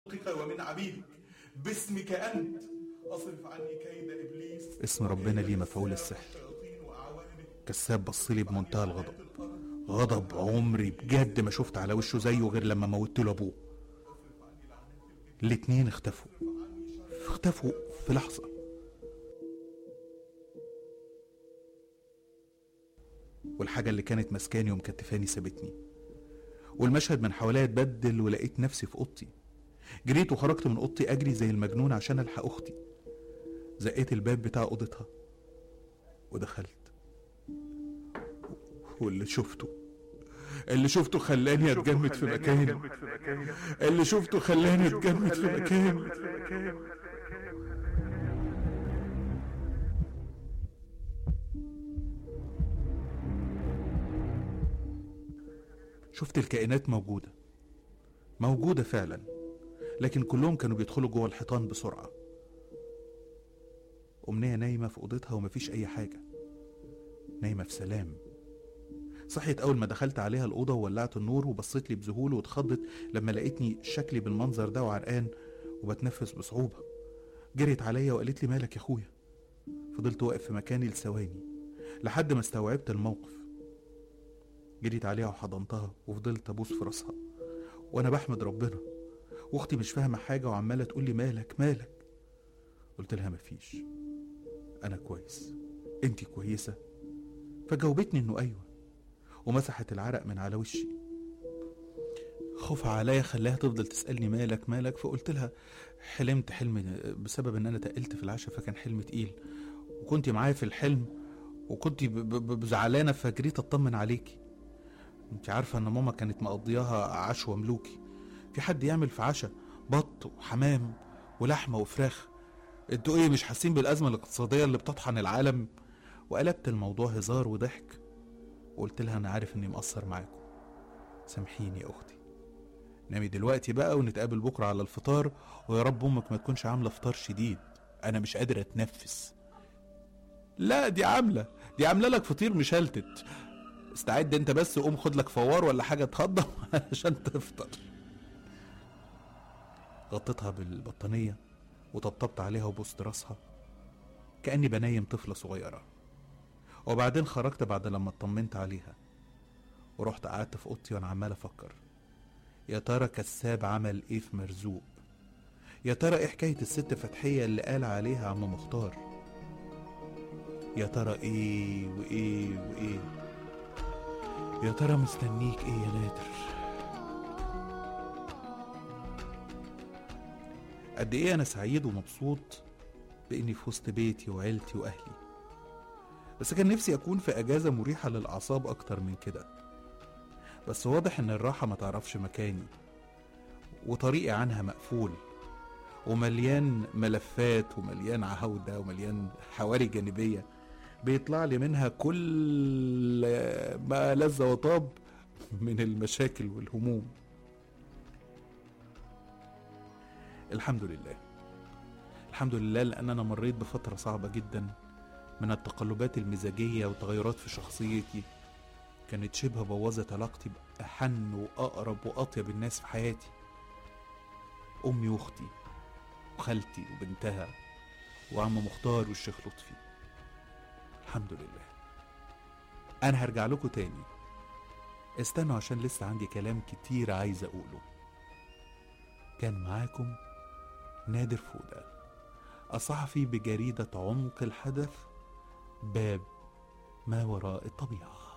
ومن عبيدك باسمك أنت أصرف عني كيد إبليس اسم ربنا ليه مفعول السحر كساب بصلي بمنتهى الغضب غضب عمري بجد ما شفت على وشه زيه غير لما موتت له ابوه الاتنين اختفوا اختفوا في لحظة والحاجة اللي كانت ماسكاني ومكتفاني سابتني والمشهد من حواليا اتبدل ولقيت نفسي في اوضتي جريت وخرجت من اوضتي اجري زي المجنون عشان الحق اختي زقيت الباب بتاع اوضتها ودخلت واللي شفته اللي شفته خلاني اتجمد في مكاني اللي شفته خلاني اتجمد في مكاني شفت الكائنات موجودة موجودة فعلا لكن كلهم كانوا بيدخلوا جوه الحيطان بسرعة أمنية نايمة في أوضتها ومفيش أي حاجة نايمة في سلام صحيت أول ما دخلت عليها الأوضة وولعت النور وبصيت لي بذهول واتخضت لما لقيتني شكلي بالمنظر ده وعرقان وبتنفس بصعوبة جريت عليا وقالت لي مالك يا أخويا فضلت واقف في مكاني لثواني لحد ما استوعبت الموقف جريت عليها وحضنتها وفضلت أبوس في راسها وأنا بحمد ربنا واختي مش فاهمة حاجة وعمالة تقول لي مالك مالك قلت لها مفيش أنا كويس أنتي كويسة فجاوبتني إنه أيوة ومسحت العرق من على وشي خوفها عليا خلاها تفضل تسألني مالك مالك فقلت لها حلمت حلم بسبب إن أنا تقلت في العشاء فكان حلم تقيل وكنت معايا في الحلم وكنت ب- ب- ب- زعلانة فجريت أطمن عليكي انت عارفة ان ماما كانت مقضياها عشوة ملوكي في حد يعمل في عشاء بط وحمام ولحمة وفراخ انتوا ايه مش حاسين بالأزمة الاقتصادية اللي بتطحن العالم وقلبت الموضوع هزار وضحك وقلت لها انا عارف اني مقصر معاكم سامحيني يا اختي نامي دلوقتي بقى ونتقابل بكرة على الفطار ويا رب امك ما تكونش عاملة فطار شديد انا مش قادر اتنفس لا دي عاملة دي عاملة لك فطير مشلتت استعد انت بس قوم خد لك فوار ولا حاجة تهضم عشان تفطر غطيتها بالبطانية وطبطبت عليها وبوست راسها كأني بنايم طفلة صغيرة وبعدين خرجت بعد لما اطمنت عليها ورحت قعدت في اوضتي وانا عمال افكر يا ترى كساب عمل ايه في مرزوق يا ترى ايه حكاية الست فتحية اللي قال عليها عم مختار يا ترى ايه وايه وايه يا ترى مستنيك ايه يا نادر قد ايه انا سعيد ومبسوط باني في وسط بيتي وعيلتي واهلي بس كان نفسي اكون في اجازه مريحه للاعصاب اكتر من كده بس واضح ان الراحه ما تعرفش مكاني وطريقي عنها مقفول ومليان ملفات ومليان عهودة ومليان حواري جانبية بيطلع لي منها كل ما لذ وطاب من المشاكل والهموم الحمد لله الحمد لله لأن أنا مريت بفترة صعبة جدا من التقلبات المزاجية وتغيرات في شخصيتي كانت شبه بوظت علاقتي بأحن وأقرب وأطيب الناس في حياتي أمي وأختي وخالتي وبنتها وعم مختار والشيخ لطفي الحمد لله أنا هرجع لكم تاني استنوا عشان لسه عندي كلام كتير عايز أقوله كان معاكم نادر فودة الصحفي بجريدة عمق الحدث باب ما وراء الطبيعه